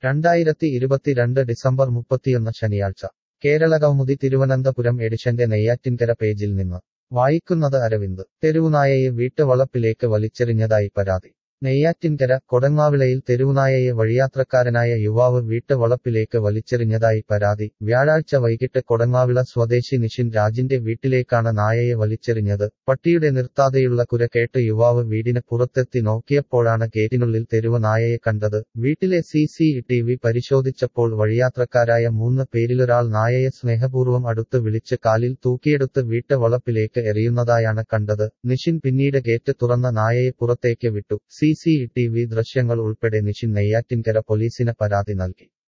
രണ്ടായിരത്തി ഇരുപത്തിരണ്ട് ഡിസംബർ മുപ്പത്തിയൊന്ന് ശനിയാഴ്ച കേരളകൗമുദി തിരുവനന്തപുരം എഡിഷന്റെ നെയ്യാറ്റിൻകര പേജിൽ നിന്ന് വായിക്കുന്നത് അരവിന്ദ് തെരുവുനായയെ വീട്ടുവളപ്പിലേക്ക് വലിച്ചെറിഞ്ഞതായി പരാതി നെയ്യാറ്റിൻകര കൊടങ്ങാവിളയിൽ തെരുവുനായയെ വഴിയാത്രക്കാരനായ യുവാവ് വീട്ടുവളപ്പിലേക്ക് വലിച്ചെറിഞ്ഞതായി പരാതി വ്യാഴാഴ്ച വൈകിട്ട് കൊടങ്ങാവിള സ്വദേശി നിഷിൻ രാജിന്റെ വീട്ടിലേക്കാണ് നായയെ വലിച്ചെറിഞ്ഞത് പട്ടിയുടെ നിർത്താതെയുള്ള കുര കേട്ട് യുവാവ് വീടിന് പുറത്തെത്തി നോക്കിയപ്പോഴാണ് ഗേറ്റിനുള്ളിൽ തെരുവ് നായയെ കണ്ടത് വീട്ടിലെ സി സി ടി വി പരിശോധിച്ചപ്പോൾ വഴിയാത്രക്കാരായ മൂന്ന് പേരിലൊരാൾ നായയെ സ്നേഹപൂർവ്വം അടുത്ത് വിളിച്ച് കാലിൽ തൂക്കിയെടുത്ത് വീട്ടുവളപ്പിലേക്ക് എറിയുന്നതായാണ് കണ്ടത് നിഷിൻ പിന്നീട് ഗേറ്റ് തുറന്ന നായയെ പുറത്തേക്ക് വിട്ടു സി സി ടി വി ദൃശ്യങ്ങൾ ഉൾപ്പെടെ നിഷിൻ നെയ്യാറ്റിൻകര പോലീസിന് പരാതി നൽകി